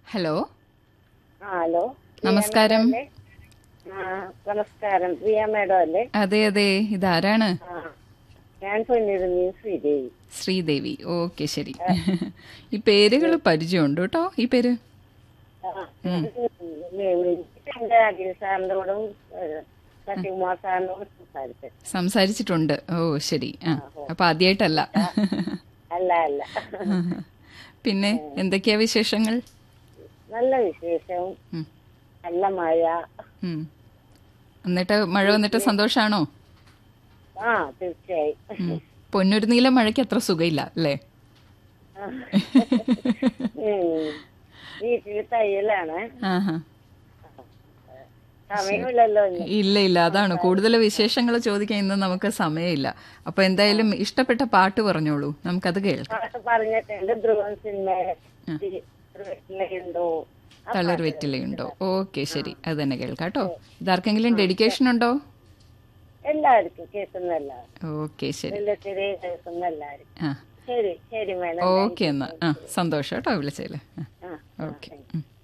Hello ആ hello നമസ്കാരം ആ നമസ്കാരം പ്രിയ മേഡം അല്ലേ അതെ അതെ ഇതാരാണ് ആ ഞാൻ പൊന്നിരുന്നു ശ്രീദേവി ശ്രീദേവി ഓക്കെ ശരി ഈ പേരുകൾ പരിചയമുണ്ട് കേട്ടോ ഈ പേര് ആ, എന്റെ അഖിൽ സാറിനോടും ഏഹ്, സത്യകുമാർ സാറിനോടും സംസാരിച്ചത് സംസാരിച്ചിട്ടുണ്ട് ഓ ശരി ആ അപ്പൊ ആദ്യമായിട്ടല്ല അല്ല അല്ല പിന്നെ എന്തൊക്കെയാ വിശേഷങ്ങൾ നല്ല വിശേഷം ഉം. നല്ല മഴ ഉം. എന്നിട്ട് മഴ വന്നിട്ട് സന്തോഷാണോ ആ തീർച്ചയായും ഉം. പൊന്നുരുന്നീല മഴയ്ക്ക് അത്ര സുഖമില്ല അല്ലേ ഉം. വീട്ടിൽ തയ്യലാണ് ആഹാ സമയമില്ലല്ലോ ഇന്ന്. ഇല്ല ഇല്ല അതാണ് കൂടുതൽ വിശേഷങ്ങൾ ചോദിക്കാൻ ഇന്ന് നമുക്ക് സമയമില്ല അപ്പൊ എന്തായാലും ഇഷ്ടപ്പെട്ട പാട്ട് പറഞ്ഞോളൂ നമുക്കത് കേൾക്കാം പാട്ട് പറഞ്ഞിട്ടുണ്ട് ധ്രുവൻ സിനിമ ഉണ്ടോ തളിർ വെറ്റിലയുണ്ടോ ഓക്കെ ശരി അത് തന്നെ കേൾക്കാം കേട്ടോ ഇതാർക്കെങ്കിലും ഡെഡിക്കേഷൻ ഉണ്ടോ എല്ലാവർക്കും കേൾക്കുന്ന എല്ലാവരും ഓക്കെ ശരി വെള്ളത്തിരെ കേൾക്കുന്ന എല്ലാവരും ആ ശരി ശരി മേഡം ഓക്കെ എന്നാ ആ സന്തോഷം കേട്ടോ വിളിച്ചതില് ആ ഓക്കെ ഉം.